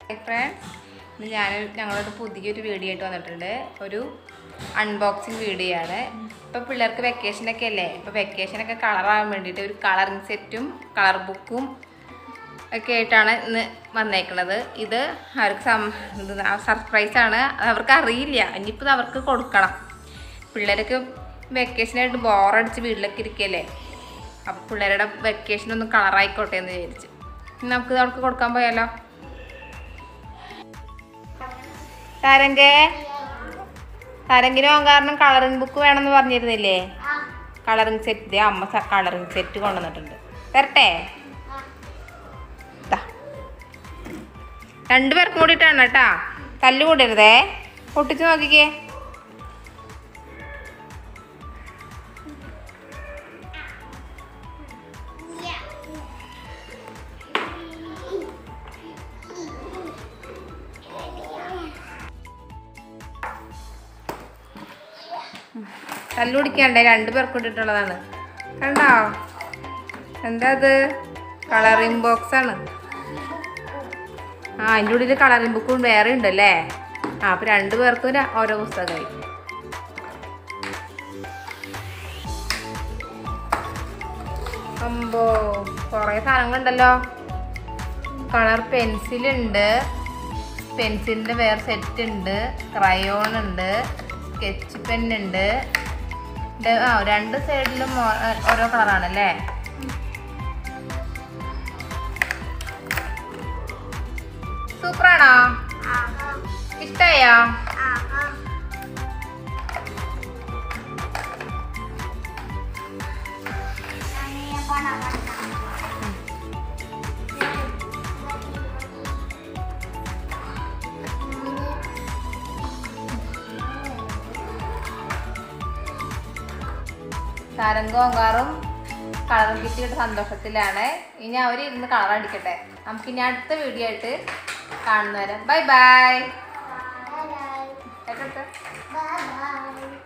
Friends ഇന്ന് ഞാൻ ഞങ്ങളോട് പുതിയൊരു വീഡിയോ ആയിട്ട് വന്നിട്ടുണ്ട് ഒരു അൺബോക്സിങ് വീഡിയോ ആണ് ഇപ്പോൾ പിള്ളേർക്ക് വെക്കേഷനൊക്കെ അല്ലേ ഇപ്പോൾ വെക്കേഷനൊക്കെ കളറാകാൻ വേണ്ടിയിട്ട് ഒരു കളറിങ് സെറ്റും കളർ ബുക്കും ഒക്കെ ആയിട്ടാണ് ഇന്ന് വന്നേക്കുന്നത് ഇത് അവർക്ക് സം സർപ്രൈസ് ആണ് അത് അവർക്ക് അറിയില്ല ഇനിയിപ്പോൾ ഇത് അവർക്ക് കൊടുക്കണം പിള്ളേർക്ക് വെക്കേഷനായിട്ട് ബോറടിച്ച് വീട്ടിലൊക്കെ ഇരിക്കുകയല്ലേ അപ്പോൾ പിള്ളേരുടെ വെക്കേഷൻ ഒന്ന് കളറായിക്കോട്ടെ എന്ന് വിചാരിച്ച് ഇനി നമുക്ക് ഇത് അവർക്ക് കൊടുക്കാൻ പോയാലോ താരങ്കേ താരങ്കിന് പോകാൻ കാരണം കളറിംഗ് ബുക്ക് വേണമെന്ന് പറഞ്ഞിരുന്നില്ലേ കളറിംഗ് സെറ്റ് ഇതേ അമ്മ കളറിംഗ് സെറ്റ് കൊണ്ടുവന്നിട്ടുണ്ട് തരട്ടെ ദാ. രണ്ടുപേർക്കും കൂടിയിട്ടാണ് കേട്ടാ തല്ലു കൂടരുതേ പൊട്ടിച്ച് നോക്കിക്കേ തല്ലു പിടിക്കണ്ടേ രണ്ടു പേർക്ക് കൂടിയിട്ടുള്ളതാണ് കണ്ടോ എന്താ അത് കളറിംഗ് ബോക്സ് ആണ് ആ അതിൻ്റെ ഉള്ളിൽ കളറിംഗ് ബുക്കും വേറെ ഉണ്ടല്ലേ ആ അപ്പൊ രണ്ടു പേർക്കും ര- ഓരോ പുസ്തകമായി അമ്പോ കുറേ സാധനങ്ങളുണ്ടല്ലോ കളർ പെൻസിലുണ്ട് പെൻസിലിൻ്റെ വേറെ സെറ്റ് ഉണ്ട് ക്രയോൺ ഉണ്ട് സ്കെച്ച് പെൻ ഉണ്ട് ഇത് ആ രണ്ട് സൈഡിലും ഓ- ഓരോ കളറാണല്ലേ സൂപ്പറാണോ ഇഷ്ടായോ സാരംഗും അങ്കാറും കളർ കിട്ടിയിട്ട് സന്തോഷത്തിലാണ് ഇനി അവർ ഇരുന്ന് കളർ അടിക്കട്ടെ നമുക്ക് ഇനി അടുത്ത വീഡിയോ ആയിട്ട് കാണുന്നവരെ ബൈ ബൈ Bye bye. കേട്ടോ Bye bye.